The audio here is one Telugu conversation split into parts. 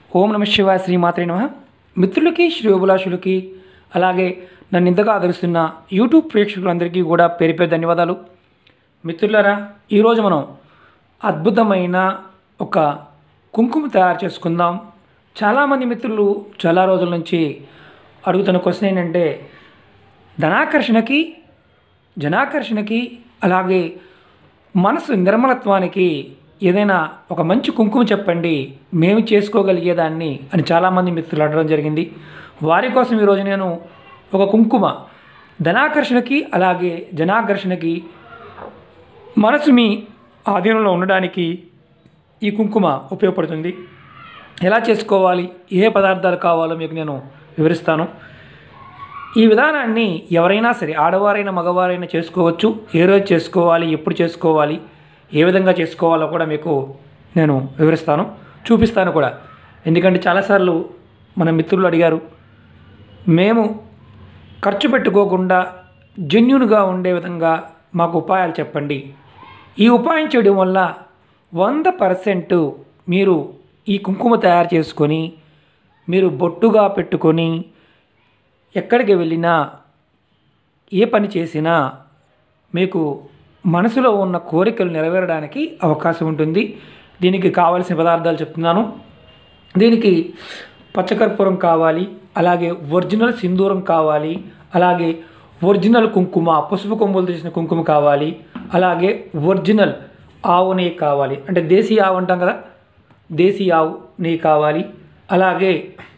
ఓం నమ శివాయ శ్రీమాత్రే నమ మిత్రులకి శ్రేయోభిలాషులకి అలాగే నన్ను ఇంతగా ఆదరిస్తున్న యూట్యూబ్ ప్రేక్షకులందరికీ కూడా పేరు పేరు ధన్యవాదాలు మిత్రులారా ఈరోజు మనం అద్భుతమైన ఒక కుంకుమ తయారు చేసుకుందాం చాలామంది మిత్రులు చాలా రోజుల నుంచి అడుగుతున్న క్వశ్చన్ ఏంటంటే ధనాకర్షణకి జనాకర్షణకి అలాగే మనసు నిర్మలత్వానికి ఏదైనా ఒక మంచి కుంకుమ చెప్పండి మేము చేసుకోగలిగేదాన్ని అని చాలామంది మిత్రులు అడగడం జరిగింది వారి కోసం ఈరోజు నేను ఒక కుంకుమ ధనాకర్షణకి అలాగే జనాకర్షణకి మనసు మీ ఆధీనంలో ఉండడానికి ఈ కుంకుమ ఉపయోగపడుతుంది ఎలా చేసుకోవాలి ఏ పదార్థాలు కావాలో మీకు నేను వివరిస్తాను ఈ విధానాన్ని ఎవరైనా సరే ఆడవారైనా మగవారైనా చేసుకోవచ్చు ఏ రోజు చేసుకోవాలి ఎప్పుడు చేసుకోవాలి ఏ విధంగా చేసుకోవాలో కూడా మీకు నేను వివరిస్తాను చూపిస్తాను కూడా ఎందుకంటే చాలాసార్లు మన మిత్రులు అడిగారు మేము ఖర్చు పెట్టుకోకుండా జెన్యున్గా ఉండే విధంగా మాకు ఉపాయాలు చెప్పండి ఈ ఉపాయం చేయడం వల్ల వంద పర్సెంట్ మీరు ఈ కుంకుమ తయారు చేసుకొని మీరు బొట్టుగా పెట్టుకొని ఎక్కడికి వెళ్ళినా ఏ పని చేసినా మీకు మనసులో ఉన్న కోరికలు నెరవేరడానికి అవకాశం ఉంటుంది దీనికి కావలసిన పదార్థాలు చెప్తున్నాను దీనికి పచ్చకర్పూరం కావాలి అలాగే ఒరిజినల్ సింధూరం కావాలి అలాగే ఒరిజినల్ కుంకుమ పసుపు కొమ్ములు చేసిన కుంకుమ కావాలి అలాగే ఒరిజినల్ ఆవు నెయ్యి కావాలి అంటే దేశీ ఆవు అంటాం కదా దేశీ ఆవు నెయ్యి కావాలి అలాగే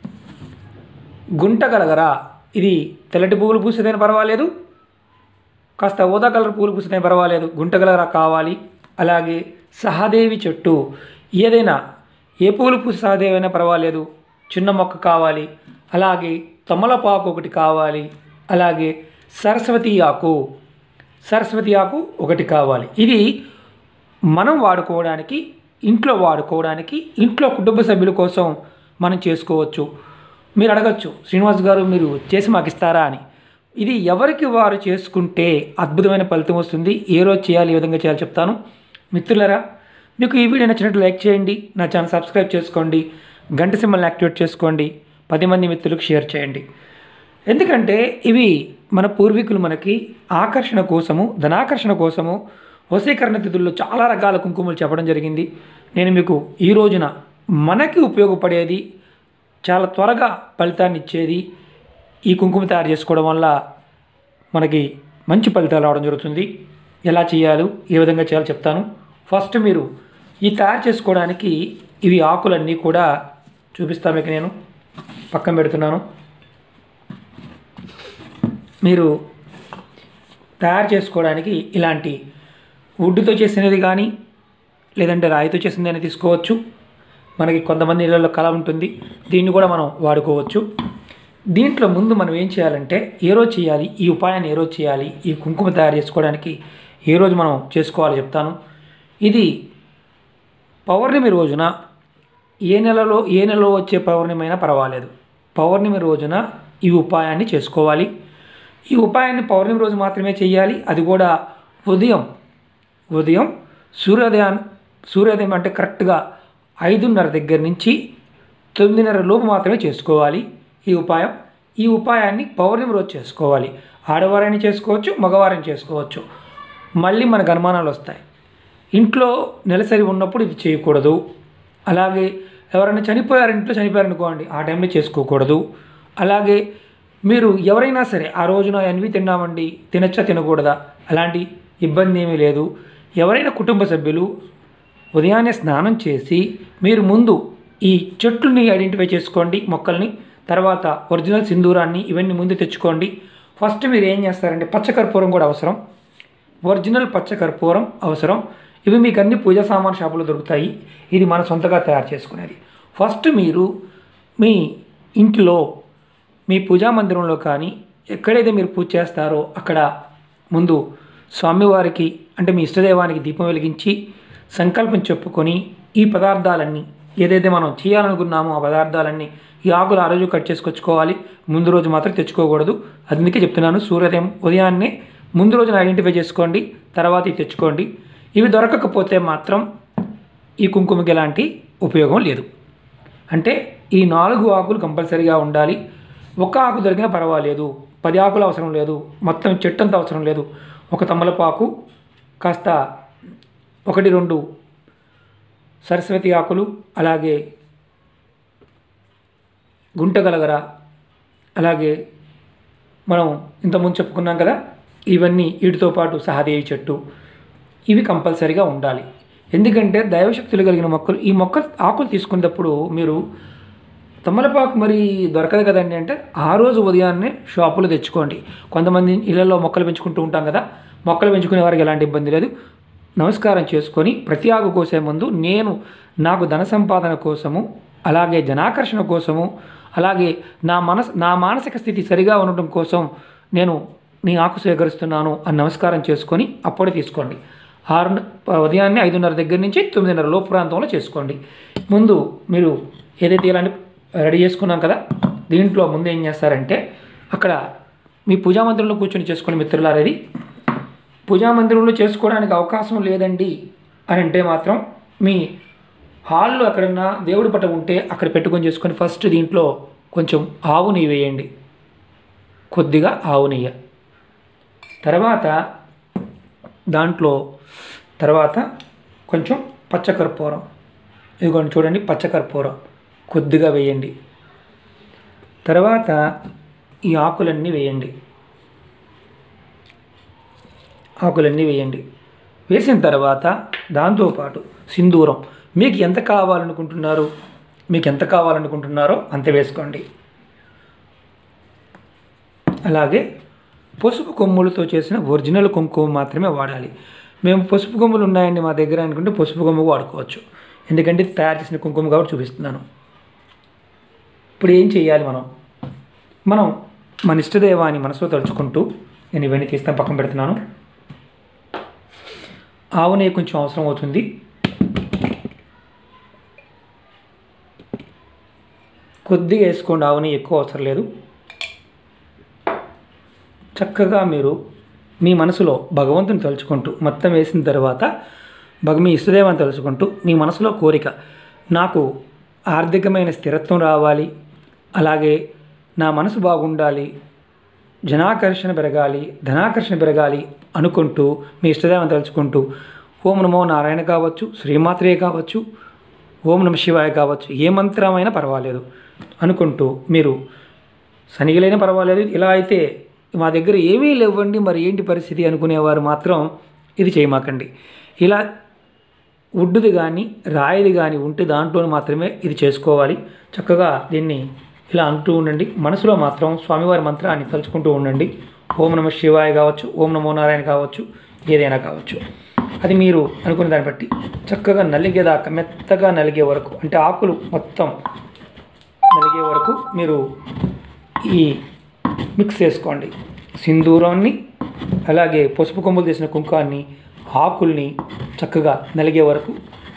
గుంట గలగరా ఇది తెల్లటి పువ్వులు పూసేదైనా పర్వాలేదు కాస్త ఊదా కలర్ పూలు పూసేదైనా పర్వాలేదు గుంట గలగరా కావాలి అలాగే సహదేవి చెట్టు ఏదైనా ఏ పూలు పూసి సహదేవి అయినా పర్వాలేదు చిన్న మొక్క కావాలి అలాగే తమలపాకు ఒకటి కావాలి అలాగే సరస్వతి ఆకు సరస్వతి ఆకు ఒకటి కావాలి ఇది మనం వాడుకోవడానికి ఇంట్లో వాడుకోవడానికి ఇంట్లో కుటుంబ సభ్యుల కోసం మనం చేసుకోవచ్చు మీరు అడగచ్చు శ్రీనివాస్ గారు మీరు చేసి మాకు ఇస్తారా అని ఇది ఎవరికి వారు చేసుకుంటే అద్భుతమైన ఫలితం వస్తుంది ఏ రోజు చేయాలి ఏ విధంగా చేయాలి చెప్తాను మిత్రులరా మీకు ఈ వీడియో నచ్చినట్టు లైక్ చేయండి నా ఛానల్ సబ్స్క్రైబ్ చేసుకోండి గంట సింబల్ని యాక్టివేట్ చేసుకోండి పది మంది మిత్రులకు షేర్ చేయండి ఎందుకంటే ఇవి మన పూర్వీకులు మనకి ఆకర్షణ కోసము ధనాకర్షణ కోసము వశీకరణ తిథుల్లో చాలా రకాల కుంకుమలు చెప్పడం జరిగింది నేను మీకు ఈ రోజున మనకి ఉపయోగపడేది చాలా త్వరగా ఫలితాన్ని ఇచ్చేది ఈ కుంకుమ తయారు చేసుకోవడం వల్ల మనకి మంచి ఫలితాలు రావడం జరుగుతుంది ఎలా చేయాలో ఏ విధంగా చేయాలో చెప్తాను ఫస్ట్ మీరు ఈ తయారు చేసుకోవడానికి ఇవి ఆకులన్నీ కూడా చూపిస్తాను మీకు నేను పక్కన పెడుతున్నాను మీరు తయారు చేసుకోవడానికి ఇలాంటి వుడ్తో చేసినది కానీ లేదంటే రాయితో చేసింది అని తీసుకోవచ్చు మనకి కొంతమంది ఇళ్ళల్లో కళ ఉంటుంది దీన్ని కూడా మనం వాడుకోవచ్చు దీంట్లో ముందు మనం ఏం చేయాలంటే ఏ రోజు చేయాలి ఈ ఉపాయాన్ని ఏ రోజు చేయాలి ఈ కుంకుమ తయారు చేసుకోవడానికి ఏ రోజు మనం చేసుకోవాలో చెప్తాను ఇది పౌర్ణమి రోజున ఏ నెలలో ఏ నెలలో వచ్చే పౌర్ణమి అయినా పర్వాలేదు పౌర్ణమి రోజున ఈ ఉపాయాన్ని చేసుకోవాలి ఈ ఉపాయాన్ని పౌర్ణమి రోజు మాత్రమే చేయాలి అది కూడా ఉదయం ఉదయం సూర్యోదయం సూర్యోదయం అంటే కరెక్ట్గా ఐదున్నర దగ్గర నుంచి తొమ్మిదిన్నర లోపు మాత్రమే చేసుకోవాలి ఈ ఉపాయం ఈ ఉపాయాన్ని పౌర్ణమి రోజు చేసుకోవాలి ఆడవారైనా చేసుకోవచ్చు మగవారైనా చేసుకోవచ్చు మళ్ళీ మనకు అనుమానాలు వస్తాయి ఇంట్లో నెలసరి ఉన్నప్పుడు ఇది చేయకూడదు అలాగే ఎవరైనా చనిపోయారు ఇంట్లో చనిపోయారనుకోండి ఆ టైంలో చేసుకోకూడదు అలాగే మీరు ఎవరైనా సరే ఆ రోజున ఎన్వి తిన్నామండి తినచ్చా తినకూడదా అలాంటి ఇబ్బంది ఏమీ లేదు ఎవరైనా కుటుంబ సభ్యులు ఉదయాన్నే స్నానం చేసి మీరు ముందు ఈ చెట్లని ఐడెంటిఫై చేసుకోండి మొక్కల్ని తర్వాత ఒరిజినల్ సింధూరాన్ని ఇవన్నీ ముందు తెచ్చుకోండి ఫస్ట్ మీరు ఏం చేస్తారంటే పచ్చకర్పూరం కూడా అవసరం ఒరిజినల్ పచ్చకర్పూరం అవసరం ఇవి మీకు అన్ని పూజా సామాన్ షాపులో దొరుకుతాయి ఇది మన సొంతగా తయారు చేసుకునేది ఫస్ట్ మీరు మీ ఇంట్లో మీ పూజా మందిరంలో కానీ ఎక్కడైతే మీరు పూజ చేస్తారో అక్కడ ముందు స్వామివారికి అంటే మీ ఇష్టదైవానికి దీపం వెలిగించి సంకల్పం చెప్పుకొని ఈ పదార్థాలన్నీ ఏదైతే మనం చేయాలనుకున్నామో ఆ పదార్థాలన్నీ ఈ ఆకులు ఆ రోజు కట్ చేసుకొచ్చుకోవాలి ముందు రోజు మాత్రం తెచ్చుకోకూడదు అందుకే చెప్తున్నాను సూర్యోదయం ఉదయాన్నే ముందు రోజున ఐడెంటిఫై చేసుకోండి తర్వాత ఇవి తెచ్చుకోండి ఇవి దొరకకపోతే మాత్రం ఈ కుంకుమకి ఎలాంటి ఉపయోగం లేదు అంటే ఈ నాలుగు ఆకులు కంపల్సరీగా ఉండాలి ఒక ఆకు దొరికినా పర్వాలేదు పది ఆకులు అవసరం లేదు మొత్తం చెట్టు అంతా అవసరం లేదు ఒక తమలపాకు కాస్త ఒకటి రెండు సరస్వతి ఆకులు అలాగే గుంటగలగర అలాగే మనం ఇంతకుముందు చెప్పుకున్నాం కదా ఇవన్నీ వీటితో పాటు సహదేవి చెట్టు ఇవి కంపల్సరీగా ఉండాలి ఎందుకంటే దైవశక్తులు కలిగిన మొక్కలు ఈ మొక్క ఆకులు తీసుకునేటప్పుడు మీరు తమలపాకు మరి దొరకదు కదండి అంటే ఆ రోజు ఉదయాన్నే షాపులో తెచ్చుకోండి కొంతమంది ఇళ్లలో మొక్కలు పెంచుకుంటూ ఉంటాం కదా మొక్కలు పెంచుకునే వారికి ఎలాంటి ఇబ్బంది లేదు నమస్కారం చేసుకొని ప్రతి ఆకు కోసే ముందు నేను నాకు ధన సంపాదన కోసము అలాగే జనాకర్షణ కోసము అలాగే నా మనస్ నా మానసిక స్థితి సరిగా ఉండటం కోసం నేను నీ ఆకు స్వీకరిస్తున్నాను అని నమస్కారం చేసుకొని అప్పుడే తీసుకోండి ఆరు ఉదయాన్నే ఐదున్నర దగ్గర నుంచి తొమ్మిదిన్నర లోపు ప్రాంతంలో చేసుకోండి ముందు మీరు ఏదైతే ఇలాంటి రెడీ చేసుకున్నాం కదా దీంట్లో ముందు ఏం చేస్తారంటే అక్కడ మీ పూజా మందిరంలో కూర్చొని చేసుకునే మిత్రులారేది పూజా మందిరంలో చేసుకోవడానికి అవకాశం లేదండి అని అంటే మాత్రం మీ హాల్లో ఎక్కడన్నా దేవుడి పటం ఉంటే అక్కడ పెట్టుకొని చేసుకొని ఫస్ట్ దీంట్లో కొంచెం ఆవు నెయ్యి వేయండి కొద్దిగా ఆవు నెయ్యి తర్వాత దాంట్లో తర్వాత కొంచెం పచ్చకర్పూరం ఇదిగోండి చూడండి పచ్చకర్పూరం కొద్దిగా వేయండి తర్వాత ఈ ఆకులన్నీ వేయండి ఆకులన్నీ వేయండి వేసిన తర్వాత దాంతోపాటు సింధూరం మీకు ఎంత కావాలనుకుంటున్నారు మీకు ఎంత కావాలనుకుంటున్నారో అంత వేసుకోండి అలాగే పసుపు కొమ్ములతో చేసిన ఒరిజినల్ కుంకుమ మాత్రమే వాడాలి మేము పసుపు కొమ్ములు ఉన్నాయండి మా దగ్గర అనుకుంటే పసుపు కొమ్ము వాడుకోవచ్చు ఎందుకంటే ఇది తయారు చేసిన కుంకుమ కాబట్టి చూపిస్తున్నాను ఇప్పుడు ఏం చేయాలి మనం మనం మన ఇష్టదేవాన్ని మనసులో తలుచుకుంటూ నేను ఇవన్నీ తీస్తాను పక్కన పెడుతున్నాను ఆవు నెయ్యి కొంచెం అవసరం అవుతుంది కొద్దిగా వేసుకోండి ఆవు నెయ్యి ఎక్కువ అవసరం లేదు చక్కగా మీరు మీ మనసులో భగవంతుని తలుచుకుంటూ మొత్తం వేసిన తర్వాత భగ మీ ఇష్టదేవాన్ని తలుచుకుంటూ మీ మనసులో కోరిక నాకు ఆర్థికమైన స్థిరత్వం రావాలి అలాగే నా మనసు బాగుండాలి జనాకర్షణ పెరగాలి ధనాకర్షణ పెరగాలి అనుకుంటూ మీ ఇష్టదేవం తలుచుకుంటూ ఓం నమో నారాయణ కావచ్చు శ్రీమాత్రే కావచ్చు ఓం నమ శివాయ కావచ్చు ఏ మంత్రమైనా పర్వాలేదు అనుకుంటూ మీరు సనిగిలైనా పర్వాలేదు ఇలా అయితే మా దగ్గర ఏమీ లేవండి మరి ఏంటి పరిస్థితి అనుకునేవారు మాత్రం ఇది చేయమాకండి ఇలా వుడ్డుది కానీ రాయిది కానీ ఉంటే దాంట్లో మాత్రమే ఇది చేసుకోవాలి చక్కగా దీన్ని ఇలా అంటూ ఉండండి మనసులో మాత్రం స్వామివారి మంత్రాన్ని తలుచుకుంటూ ఉండండి ఓం నమ శివాయ కావచ్చు ఓం నమో నారాయణ కావచ్చు ఏదైనా కావచ్చు అది మీరు అనుకునే దాన్ని బట్టి చక్కగా నలిగేదాకా మెత్తగా నలిగే వరకు అంటే ఆకులు మొత్తం నలిగే వరకు మీరు ఈ మిక్స్ చేసుకోండి సింధూరాన్ని అలాగే పసుపు కొమ్ములు తీసిన కుంకాన్ని ఆకుల్ని చక్కగా నలిగే వరకు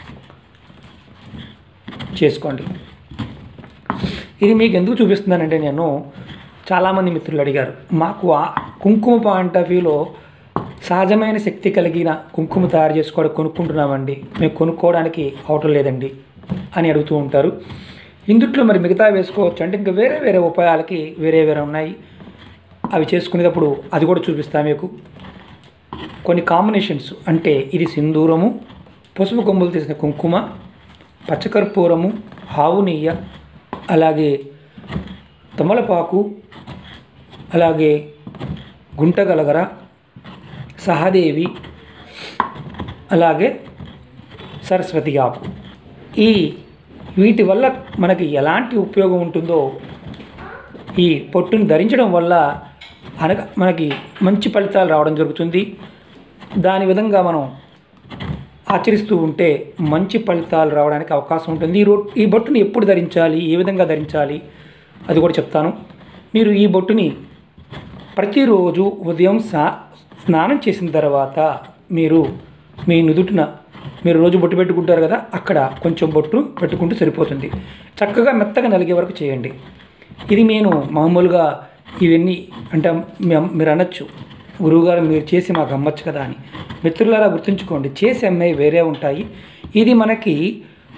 చేసుకోండి ఇది మీకు ఎందుకు చూపిస్తున్నానంటే నేను చాలామంది మిత్రులు అడిగారు మాకు ఆ కుంకుమ పాయింట్ ఆఫ్ వ్యూలో సహజమైన శక్తి కలిగిన కుంకుమ తయారు చేసుకోవడం కొనుక్కుంటున్నామండి మేము కొనుక్కోవడానికి అవటం లేదండి అని అడుగుతూ ఉంటారు ఇందుట్లో మరి మిగతా వేసుకోవచ్చు అంటే ఇంకా వేరే వేరే ఉపాయాలకి వేరే వేరే ఉన్నాయి అవి చేసుకునేటప్పుడు అది కూడా చూపిస్తా మీకు కొన్ని కాంబినేషన్స్ అంటే ఇది సింధూరము పసుపు కొమ్ములు తీసిన కుంకుమ పచ్చకర్పూరము ఆవు నెయ్యి అలాగే తమలపాకు అలాగే గుంటగలగర సహదేవి అలాగే సరస్వతి ఆకు ఈ వీటి వల్ల మనకి ఎలాంటి ఉపయోగం ఉంటుందో ఈ పొట్టుని ధరించడం వల్ల అనగా మనకి మంచి ఫలితాలు రావడం జరుగుతుంది దాని విధంగా మనం ఆచరిస్తూ ఉంటే మంచి ఫలితాలు రావడానికి అవకాశం ఉంటుంది ఈ రో ఈ బొట్టుని ఎప్పుడు ధరించాలి ఏ విధంగా ధరించాలి అది కూడా చెప్తాను మీరు ఈ బొట్టుని ప్రతిరోజు ఉదయం సా స్నానం చేసిన తర్వాత మీరు మీ నుదుటిన మీరు రోజు బొట్టు పెట్టుకుంటారు కదా అక్కడ కొంచెం బొట్టు పెట్టుకుంటూ సరిపోతుంది చక్కగా మెత్తగా నలిగే వరకు చేయండి ఇది నేను మామూలుగా ఇవన్నీ అంటే మీ- మీరు అనొచ్చు గురువుగారు మీరు చేసి మాకు అమ్మచ్చు కదా అని మిత్రులారా గుర్తుంచుకోండి చేసి అమ్మాయి వేరే ఉంటాయి ఇది మనకి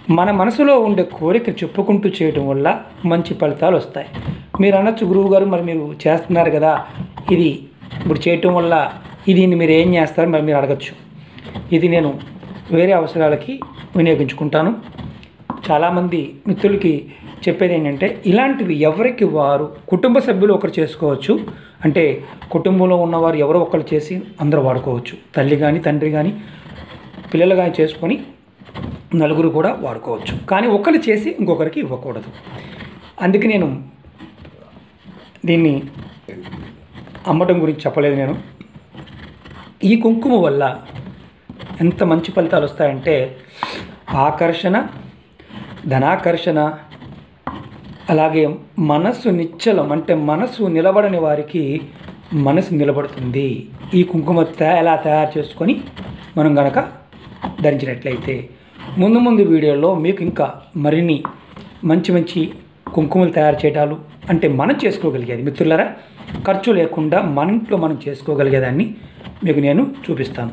మన మనసులో ఉండే కోరిక చెప్పుకుంటూ చేయడం వల్ల మంచి ఫలితాలు వస్తాయి మీరు అనొచ్చు గురువు గారు మరి మీరు చేస్తున్నారు కదా ఇది ఇప్పుడు చేయటం వల్ల ఇది మీరు ఏం చేస్తారు మరి మీరు అడగచ్చు ఇది నేను వేరే అవసరాలకి వినియోగించుకుంటాను చాలామంది మిత్రులకి చెప్పేది ఏంటంటే ఇలాంటివి ఎవరికి వారు కుటుంబ సభ్యులు ఒకరు చేసుకోవచ్చు అంటే కుటుంబంలో ఉన్నవారు ఎవరో ఒకరు చేసి అందరూ వాడుకోవచ్చు తల్లి కానీ తండ్రి కానీ పిల్లలు కానీ చేసుకొని నలుగురు కూడా వాడుకోవచ్చు కానీ ఒకరు చేసి ఇంకొకరికి ఇవ్వకూడదు అందుకే నేను దీన్ని అమ్మటం గురించి చెప్పలేదు నేను ఈ కుంకుమ వల్ల ఎంత మంచి ఫలితాలు వస్తాయంటే ఆకర్షణ ధనాకర్షణ అలాగే మనస్సు నిశ్చలం అంటే మనసు నిలబడని వారికి మనసు నిలబడుతుంది ఈ కుంకుమ తా- ఎలా తయారు చేసుకొని మనం గనక ధరించినట్లయితే ముందు ముందు వీడియోలో మీకు ఇంకా మరిన్ని మంచి మంచి కుంకుమలు తయారు చేయటాలు అంటే మనం చేసుకోగలిగేది మిత్రులారా ఖర్చు లేకుండా మన ఇంట్లో మనం చేసుకోగలిగేదాన్ని మీకు నేను చూపిస్తాను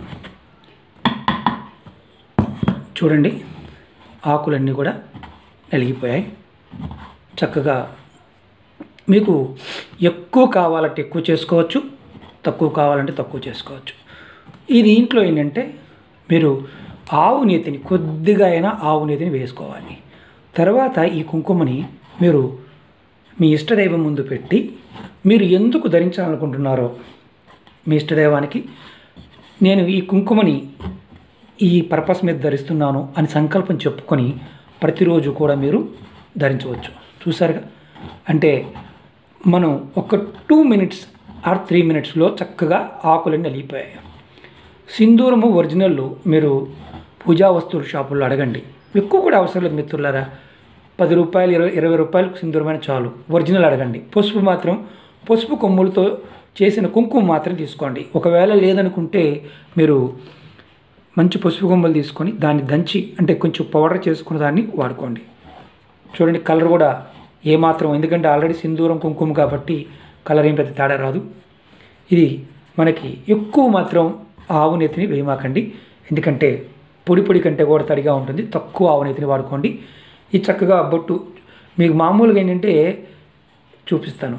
చూడండి ఆకులన్నీ కూడా నలిగిపోయాయి చక్కగా మీకు ఎక్కువ కావాలంటే ఎక్కువ చేసుకోవచ్చు తక్కువ కావాలంటే తక్కువ చేసుకోవచ్చు ఈ దీంట్లో ఏంటంటే మీరు ఆవు నేతిని కొద్దిగా అయినా ఆవు నేతిని వేసుకోవాలి తర్వాత ఈ కుంకుమని మీరు మీ ఇష్టదైవం ముందు పెట్టి మీరు ఎందుకు ధరించాలనుకుంటున్నారో మీ ఇష్టదైవానికి నేను ఈ కుంకుమని ఈ పర్పస్ మీద ధరిస్తున్నాను అని సంకల్పం చెప్పుకొని ప్రతిరోజు కూడా మీరు ధరించవచ్చు చూసారుగా అంటే మనం ఒక టూ మినిట్స్ ఆర్ త్రీ మినిట్స్లో చక్కగా ఆకులన్నీ నలిగిపోయాయి సింధూరము ఒరిజినల్ మీరు పూజా వస్తువుల షాపుల్లో అడగండి ఎక్కువ కూడా అవసరం లేదు మిత్రులారా పది రూపాయలు ఇరవై ఇరవై రూపాయలకు సింధూరమైన చాలు ఒరిజినల్ అడగండి పసుపు మాత్రం పసుపు కొమ్ములతో చేసిన కుంకుమ మాత్రం తీసుకోండి ఒకవేళ లేదనుకుంటే మీరు మంచి పసుపు కొమ్మలు తీసుకొని దాన్ని దంచి అంటే కొంచెం పౌడర్ చేసుకున్న దాన్ని వాడుకోండి చూడండి కలర్ కూడా ఏమాత్రం ఎందుకంటే ఆల్రెడీ సింధూరం కుంకుమ కాబట్టి కలర్ ఏం పెద్ద తేడా రాదు ఇది మనకి ఎక్కువ మాత్రం ఆవు నెత్తిని వేయమాకండి ఎందుకంటే పొడి పొడి కంటే కూడా తడిగా ఉంటుంది తక్కువ ఆవు నెత్తిని వాడుకోండి ఇది చక్కగా బొట్టు మీకు మామూలుగా ఏంటంటే చూపిస్తాను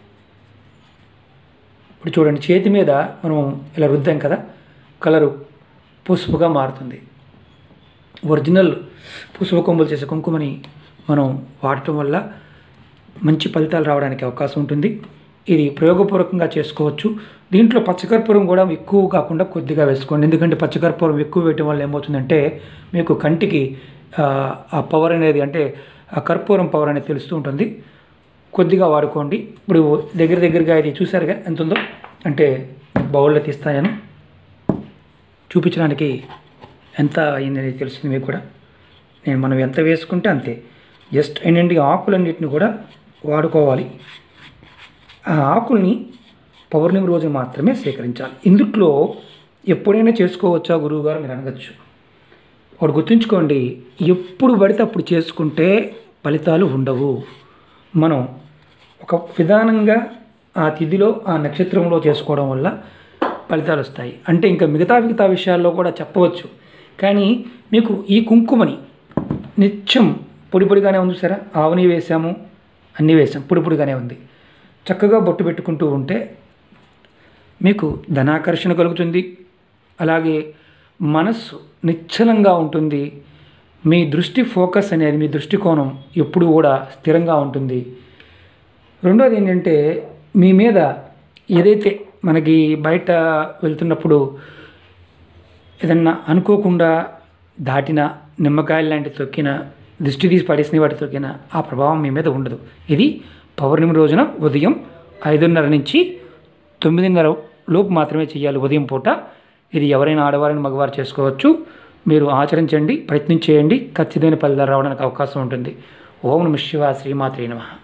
ఇప్పుడు చూడండి చేతి మీద మనం ఇలా రుద్దాం కదా కలరు పసుపుగా మారుతుంది ఒరిజినల్ పసుపు కొమ్ములు చేసే కుంకుమని మనం వాడటం వల్ల మంచి ఫలితాలు రావడానికి అవకాశం ఉంటుంది ఇది ప్రయోగపూర్వకంగా చేసుకోవచ్చు దీంట్లో పచ్చకర్పూరం కూడా ఎక్కువ కాకుండా కొద్దిగా వేసుకోండి ఎందుకంటే పచ్చకర్పూరం ఎక్కువ వేయటం వల్ల ఏమవుతుందంటే మీకు కంటికి ఆ, ఆ పవర్ అనేది అంటే ఆ కర్పూరం పవర్ అనేది తెలుస్తూ ఉంటుంది కొద్దిగా వాడుకోండి ఇప్పుడు దగ్గర దగ్గరగా ఇది చూసారుగా ఎంత ఉందో అంటే బౌల్లో తీస్తాను చూపించడానికి ఎంత అయిందనేది తెలుస్తుంది మీకు కూడా నేను మనం ఎంత వేసుకుంటే అంతే జస్ట్ ఏంటంటే ఈ ఆకులన్నిటిని కూడా వాడుకోవాలి ఆ ఆకుల్ని పౌర్ణమి రోజు మాత్రమే సేకరించాలి ఇందుట్లో ఎప్పుడైనా చేసుకోవచ్చా గురువు గారు మీరు అనగచ్చు ఒకటి గుర్తుంచుకోండి ఎప్పుడు పడితే అప్పుడు చేసుకుంటే ఫలితాలు ఉండవు మనం ఒక విధానంగా ఆ తిథిలో ఆ నక్షత్రంలో చేసుకోవడం వల్ల ఫలితాలు వస్తాయి అంటే ఇంకా మిగతా మిగతా విషయాల్లో కూడా చెప్పవచ్చు కానీ మీకు ఈ కుంకుమని నిత్యం పొడి పొడిగానే ఉంది సరే ఆవుని వేసాము అన్నీ వేసాం పొడి పొడిగానే ఉంది చక్కగా బొట్టు పెట్టుకుంటూ ఉంటే మీకు ధనాకర్షణ కలుగుతుంది అలాగే మనస్సు నిశ్చలంగా ఉంటుంది మీ దృష్టి ఫోకస్ అనేది మీ దృష్టికోణం ఎప్పుడూ కూడా స్థిరంగా ఉంటుంది రెండోది ఏంటంటే మీ మీద ఏదైతే మనకి బయట వెళ్తున్నప్పుడు ఏదన్నా అనుకోకుండా దాటిన నిమ్మకాయలు లాంటి తొక్కిన దిష్టి తీసి పడేసిన వాటి తొక్కిన ఆ ప్రభావం మీ మీద ఉండదు ఇది పౌర్ణమి రోజున ఉదయం ఐదున్నర నుంచి తొమ్మిదిన్నర లోపు మాత్రమే చేయాలి ఉదయం పూట ఇది ఎవరైనా ఆడవారిని మగవారు చేసుకోవచ్చు మీరు ఆచరించండి ప్రయత్నం చేయండి ఖచ్చితమైన ఫలితాలు రావడానికి అవకాశం ఉంటుంది ఓం నమ శివ శ్రీమాత్రే నమః